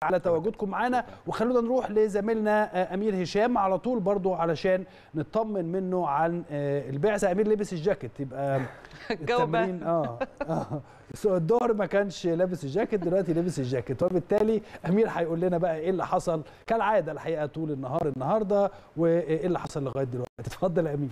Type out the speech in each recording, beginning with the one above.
على تواجدكم معانا وخلونا نروح لزميلنا امير هشام على طول برضو علشان نطمن منه عن البعثه امير لبس الجاكيت يبقى التمرين اه اه الظهر ما كانش لابس الجاكيت دلوقتي لبس الجاكيت وبالتالي امير هيقول لنا بقى ايه اللي حصل كالعاده الحقيقه طول النهار النهارده وايه اللي حصل لغايه دلوقتي اتفضل يا امير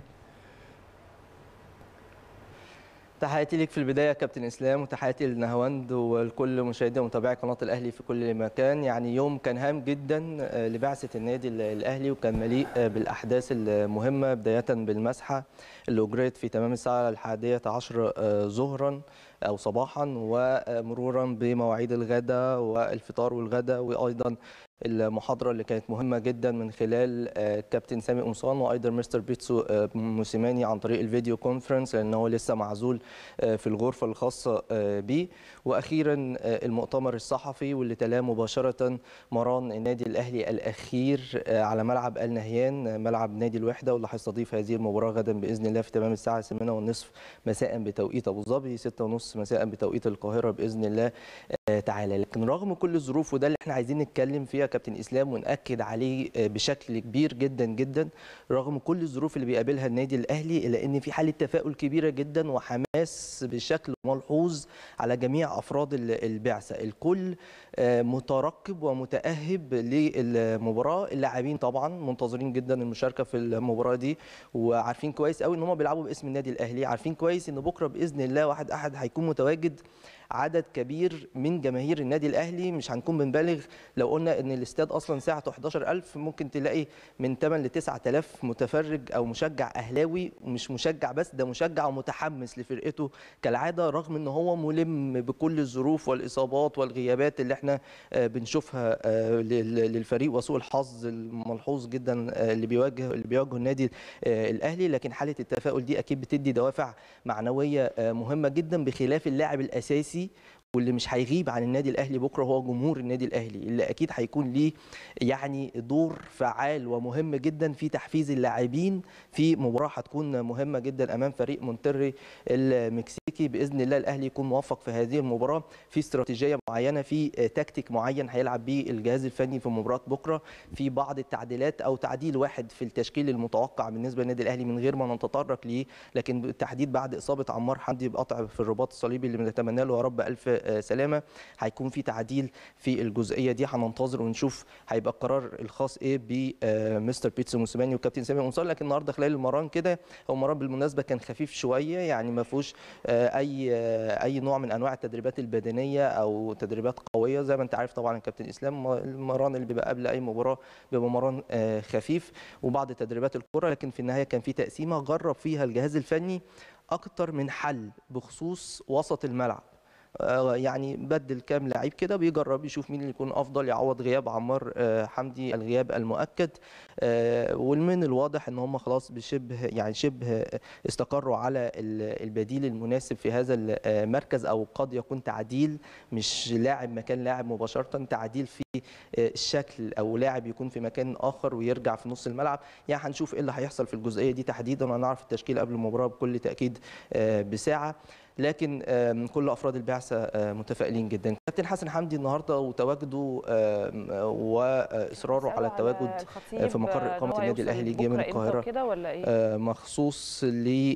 تحياتي ليك في البدايه كابتن اسلام وتحياتي لنهاوند ولكل مشاهدي ومتابعي قناه الاهلي في كل مكان يعني يوم كان هام جدا لبعثه النادي الاهلي وكان مليء بالاحداث المهمه بدايه بالمسحه اللي اجريت في تمام الساعه الحادية عشر ظهرا او صباحا ومرورا بمواعيد الغداء والفطار والغداء وايضا المحاضره اللي كانت مهمه جدا من خلال كابتن سامي قمصان وايضا مستر بيتسو موسيماني عن طريق الفيديو كونفرنس لان هو لسه معزول في الغرفه الخاصه بيه واخيرا المؤتمر الصحفي واللي تلاه مباشره مران النادي الاهلي الاخير على ملعب ال نهيان ملعب نادي الوحده واللي هيستضيف هذه المباراه غدا باذن الله في تمام الساعه 8 والنصف مساء بتوقيت ابو ظبي 6 ونص مساء بتوقيت القاهره باذن الله تعالى لكن رغم كل الظروف وده اللي احنا عايزين نتكلم فيها كابتن اسلام وناكد عليه بشكل كبير جدا جدا رغم كل الظروف اللي بيقابلها النادي الاهلي الا ان في حاله تفاؤل كبيره جدا وحماس بشكل ملحوظ على جميع افراد البعثه الكل مترقب ومتاهب للمباراه اللاعبين طبعا منتظرين جدا المشاركه في المباراه دي وعارفين كويس قوي ان هم بيلعبوا باسم النادي الاهلي عارفين كويس ان بكره باذن الله واحد احد هيكون متواجد عدد كبير من جماهير النادي الاهلي مش هنكون بنبالغ لو قلنا ان الاستاد اصلا ساعته 11000 ممكن تلاقي من 8 ل 9000 متفرج او مشجع اهلاوي ومش مشجع بس ده مشجع ومتحمس لفرقته كالعاده رغم ان هو ملم بكل الظروف والاصابات والغيابات اللي احنا بنشوفها للفريق وسوء الحظ الملحوظ جدا اللي بيواجه اللي بيواجهه النادي الاهلي لكن حاله التفاؤل دي اكيد بتدي دوافع معنويه مهمه جدا بخلاف اللاعب الاساسي واللي مش هيغيب عن النادي الاهلي بكره هو جمهور النادي الاهلي اللي اكيد هيكون ليه يعني دور فعال ومهم جدا في تحفيز اللاعبين في مباراه هتكون مهمه جدا امام فريق مونتري المكسيكي باذن الله الاهلي يكون موفق في هذه المباراه في استراتيجيه معينه في تكتيك معين هيلعب بيه الجهاز الفني في مباراه بكره في بعض التعديلات او تعديل واحد في التشكيل المتوقع بالنسبه للنادي الاهلي من غير ما نتطرق ليه لكن بالتحديد بعد اصابه عمار حمدي بقطع في الرباط الصليبي اللي بنتمنى له يا رب الف سلامه هيكون في تعديل في الجزئيه دي هننتظر ونشوف هيبقى القرار الخاص ايه بمستر بيتسو موسيماني والكابتن سامي قمصان لكن النهارده خلال المران كده هو مران بالمناسبه كان خفيف شويه يعني ما فيهوش اي اي نوع من انواع التدريبات البدنيه او تدريبات قويه زي ما انت عارف طبعا الكابتن اسلام المران اللي بيبقى قبل اي مباراه بيبقى مران خفيف وبعض تدريبات الكره لكن في النهايه كان في تقسيمه جرب فيها الجهاز الفني اكتر من حل بخصوص وسط الملعب يعني بدل كام لعيب كده بيجرب يشوف مين اللي يكون افضل يعوض غياب عمار حمدي الغياب المؤكد والمن الواضح ان هم خلاص بشبه يعني شبه استقروا على البديل المناسب في هذا المركز او قد يكون تعديل مش لاعب مكان لاعب مباشره تعديل في الشكل او لاعب يكون في مكان اخر ويرجع في نص الملعب يعني هنشوف ايه اللي هيحصل في الجزئيه دي تحديدا وهنعرف التشكيل قبل المباراه بكل تاكيد بساعه لكن كل افراد البعثه متفائلين جدا كابتن حسن حمدي النهارده وتواجده واصراره على التواجد في مقر اقامه النادي الاهلي جاي من القاهره كده ولا ايه مخصوص ل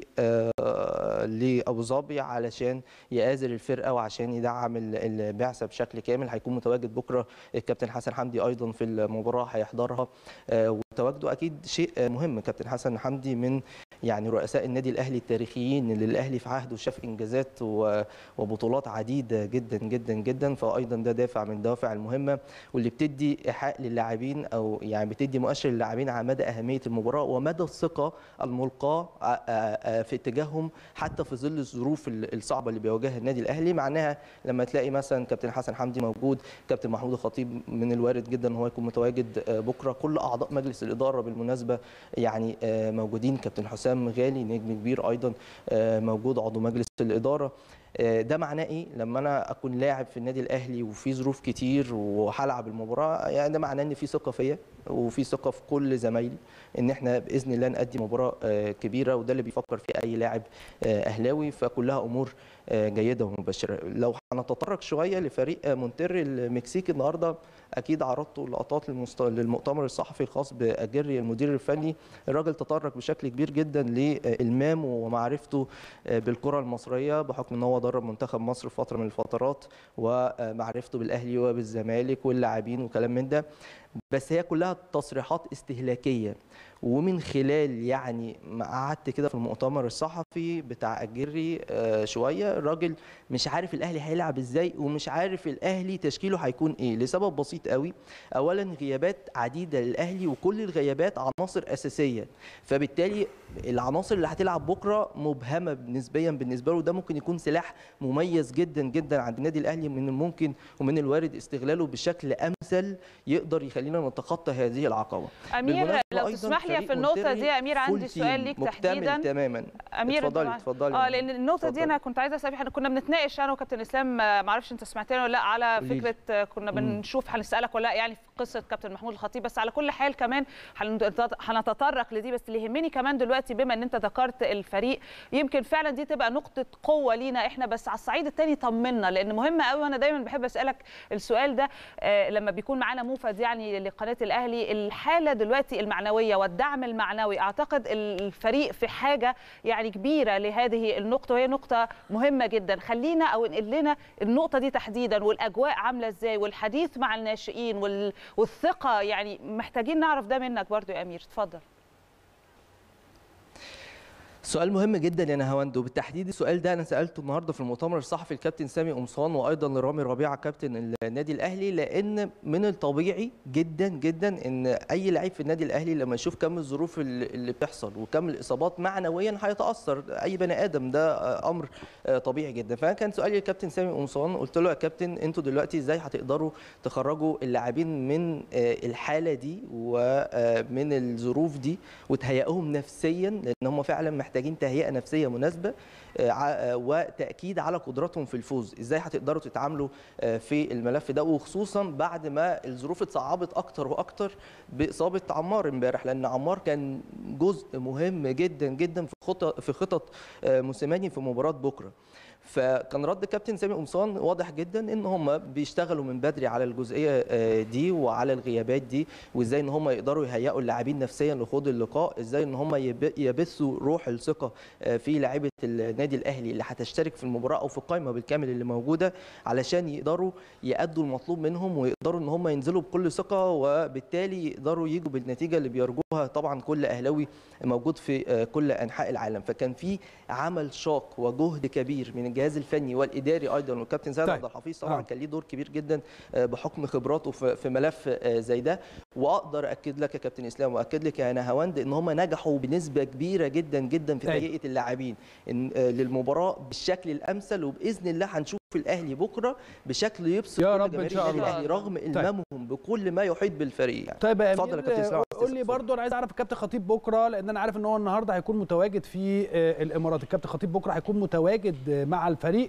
لابو ظبي علشان يآزر الفرقه وعشان يدعم البعثه بشكل كامل هيكون متواجد بكره الكابتن حسن حمدي ايضا في المباراه هيحضرها وتواجده اكيد شيء مهم كابتن حسن حمدي من يعني رؤساء النادي الاهلي التاريخيين اللي الاهلي في عهده شاف انجازات وبطولات عديده جدا جدا جدا فايضا ده دافع من الدوافع المهمه واللي بتدي ايحاء للاعبين او يعني بتدي مؤشر للاعبين على مدى اهميه المباراه ومدى الثقه الملقاه في اتجاههم حتى في ظل الظروف الصعبه اللي بيواجهها النادي الاهلي معناها لما تلاقي مثلا كابتن حسن حمدي موجود كابتن محمود الخطيب من الوارد جدا ان هو يكون متواجد بكره كل اعضاء مجلس الاداره بالمناسبه يعني موجودين كابتن حسام غالي نجم كبير ايضا موجود عضو مجلس الاداره ده معناه ايه لما انا اكون لاعب في النادي الاهلي وفي ظروف كتير وهلعب المباراه يعني ده معناه ان في ثقه فيا وفي ثقه في كل زمايلي ان احنا باذن الله نقدم مباراه كبيره وده اللي بيفكر فيه اي لاعب اهلاوي فكلها امور جيده ومبشره لو هنتطرق شويه لفريق مونتيري المكسيكي النهارده اكيد عرضته لقطات للمؤتمر الصحفي الخاص باجري المدير الفني الراجل تطرق بشكل كبير جدا لالمامه ومعرفته بالكره المصريه بحكم ان هو درب منتخب مصر في فتره من الفترات ومعرفته بالاهلي وبالزمالك واللاعبين وكلام من ده بس هي كلها تصريحات استهلاكيه ومن خلال يعني ما قعدت كده في المؤتمر الصحفي بتاع اجري شويه الراجل مش عارف الاهلي هيلعب ازاي ومش عارف الاهلي تشكيله هيكون ايه لسبب بسيط قوي اولا غيابات عديده للاهلي وكل الغيابات عناصر اساسيه فبالتالي العناصر اللي هتلعب بكره مبهمه نسبيا بالنسبه له ده ممكن يكون سلاح مميز جدا جدا عند النادي الاهلي من الممكن ومن الوارد استغلاله بشكل امثل يقدر يخلينا نتخطى هذه العقبه امير لو تسمح لي في النقطه دي يا امير عندي سؤال ليك تحديدا تماما امير اتفضلي اتفضلي اه لان النقطه دي انا كنت عايزه اسال احنا كنا بنتناقش انا وكابتن اسلام ما اعرفش انت سمعتني ولا لا على فكره كنا بنشوف هنسالك ولا لا يعني في قصه كابتن محمود الخطيب بس على كل حال كمان هنتطرق لدي بس اللي يهمني كمان دلوقتي بما ان انت ذكرت الفريق يمكن فعلا دي تبقى نقطه قوه لينا احنا بس على الصعيد الثاني طمنا لان مهم قوي وانا دايما بحب اسالك السؤال ده لما بيكون معانا موفد يعني لقناه الاهلي الحاله دلوقتي المعنويه والدعم المعنوي اعتقد الفريق في حاجه يعني كبيره لهذه النقطه وهي نقطه مهمه جدا خلينا او انقل لنا النقطه دي تحديدا والاجواء عامله ازاي والحديث مع الناشئين والثقه يعني محتاجين نعرف ده منك برضو يا امير اتفضل سؤال مهم جدا يا نهاوند وبالتحديد السؤال ده انا سالته النهارده في المؤتمر الصحفي الكابتن سامي قمصان وايضا لرامي ربيعه كابتن النادي الاهلي لان من الطبيعي جدا جدا ان اي لعيب في النادي الاهلي لما يشوف كم الظروف اللي بتحصل وكم الاصابات معنويا هيتاثر اي بني ادم ده امر طبيعي جدا فانا كان سؤالي للكابتن سامي قمصان قلت له يا كابتن انتوا دلوقتي ازاي هتقدروا تخرجوا اللاعبين من الحاله دي ومن الظروف دي وتهيئهم نفسيا لان هم فعلا محتاجين محتاجين تهيئه نفسيه مناسبه وتاكيد على قدراتهم في الفوز ازاي هتقدروا تتعاملوا في الملف ده وخصوصا بعد ما الظروف اتصعبت اكتر واكتر باصابه عمار امبارح لان عمار كان جزء مهم جدا جدا في خطط في خطط موسيماني في مباراه بكره فكان رد كابتن سامي قمصان واضح جدا ان هم بيشتغلوا من بدري على الجزئيه دي وعلى الغيابات دي وازاي ان هم يقدروا يهيئوا اللاعبين نفسيا لخوض اللقاء ازاي ان هم يبثوا روح الثقه في لاعيبه النادي الاهلي اللي هتشترك في المباراه او في القائمه بالكامل اللي موجوده علشان يقدروا يادوا المطلوب منهم ويقدروا ان هم ينزلوا بكل ثقه وبالتالي يقدروا يجوا بالنتيجه اللي بيرجوها طبعا كل اهلاوي موجود في كل انحاء العالم فكان في عمل شاق وجهد كبير من الجهاز الفني والاداري ايضا والكابتن زاهد عبد الحفيظ طبعا كان ليه دور كبير جدا بحكم خبراته في ملف زي ده واقدر اكد لك يا كابتن اسلام واكد لك يا نهاوند ان هم نجحوا بنسبه كبيره جدا جدا في تهيئه اللاعبين للمباراه بالشكل الامثل وباذن الله هنشوف الاهلي بكره بشكل يبسط يا رب ان شاء الله الاهلي رغم المامهم طيب. بكل ما يحيط بالفريق يعني. طيب يا اتفضل يا كابتن اسلام قول لي برضه انا عايز اعرف الكابتن خطيب بكره لان انا عارف ان هو النهارده هيكون متواجد في الامارات الكابتن خطيب بكره هيكون متواجد مع الفريق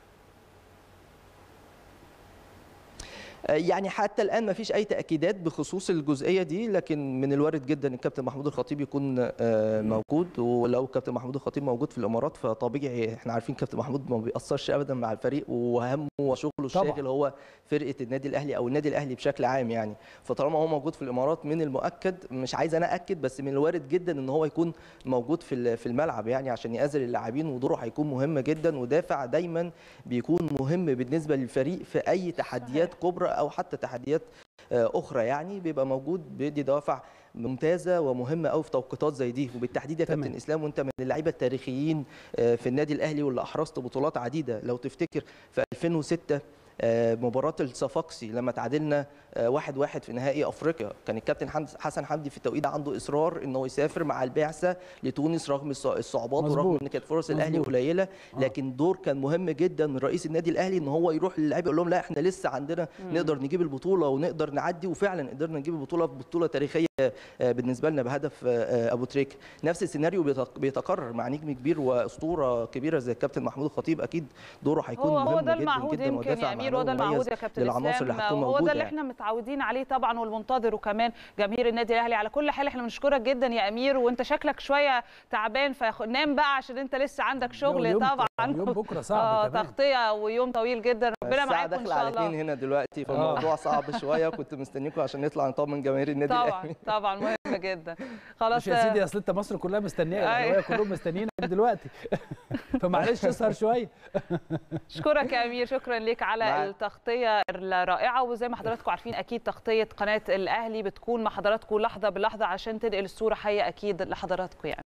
يعني حتى الان ما فيش اي تاكيدات بخصوص الجزئيه دي لكن من الوارد جدا الكابتن محمود الخطيب يكون موجود ولو كابتن محمود الخطيب موجود في الامارات فطبيعي احنا عارفين كابتن محمود ما بيأثرش ابدا مع الفريق وهمه وشغله الشاغل هو فرقه النادي الاهلي او النادي الاهلي بشكل عام يعني فطالما هو موجود في الامارات من المؤكد مش عايز انا اكد بس من الوارد جدا ان هو يكون موجود في في الملعب يعني عشان يأذن اللاعبين ودوره هيكون مهم جدا ودافع دايما بيكون مهم بالنسبه للفريق في اي تحديات كبرى او حتى تحديات اخرى يعني بيبقى موجود بيدي دوافع ممتازه ومهمه قوي في توقيتات زي دي وبالتحديد يا كابتن اسلام وانت من اللعيبه التاريخيين في النادي الاهلي واللي احرزت بطولات عديده لو تفتكر في 2006 مباراة الصفاقسي لما تعادلنا واحد واحد في نهائي افريقيا كان الكابتن حسن حمدي في التوقيت ده عنده اصرار انه يسافر مع البعثه لتونس رغم الصعوبات ورغم ان كانت فرص الاهلي قليله لكن دور كان مهم جدا من رئيس النادي الاهلي ان هو يروح للاعيبه يقول لهم لا احنا لسه عندنا مم. نقدر نجيب البطوله ونقدر نعدي وفعلا قدرنا نجيب البطوله بطوله تاريخيه بالنسبه لنا بهدف ابو تريك نفس السيناريو بيتكرر مع نجم كبير واسطوره كبيره زي الكابتن محمود الخطيب اكيد دوره هيكون هو مهم هو ده جدا المعهود جدا يمكن يا امير هو ده المعهود يا كابتن اسلام هو ده اللي احنا متعودين عليه طبعا والمنتظر وكمان جماهير النادي الاهلي على كل حال احنا بنشكرك جدا يا امير وانت شكلك شويه تعبان فنام بقى عشان انت لسه عندك شغل طبعا عنه يوم بكره صعب اه كمان تغطيه ويوم طويل جدا ربنا الساعة معاكم ان داخلة شاء على الله اتنين هنا دلوقتي فالموضوع صعب شوية كنت مستنيكم عشان نطلع نطمن جماهير النادي طبعا الأهلي طبعا مهم جدا خلاص مش يا سيدي اصل انت مصر كلها مستنيه الاهلاويه كلهم مستنيينك دلوقتي فمعلش اسهر شويه اشكرك يا امير شكرا ليك على معاك. التغطيه الرائعه وزي ما حضراتكم عارفين اكيد تغطيه قناه الاهلي بتكون مع حضراتكم لحظه بلحظه عشان تنقل الصوره حيه اكيد لحضراتكم يعني